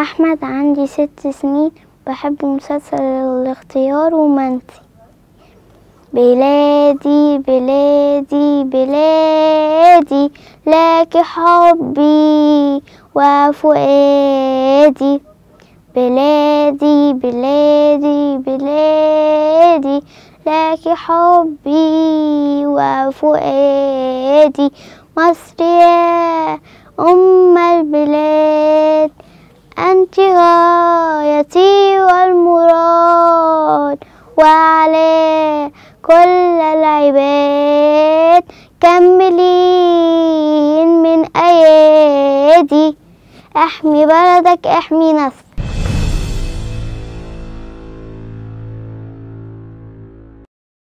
أحمد عندي ست سنين بحب مسلسل الاختيار رومانسي بلادي بلادي بلادي لك حبي وفؤادي بلادي بلادي بلادي لك حبي وفؤادي مصر يا أم البلاد أنت غايتي والمراد وعلى كل العباد كملين من أيادي احمي بلدك احمي نفسك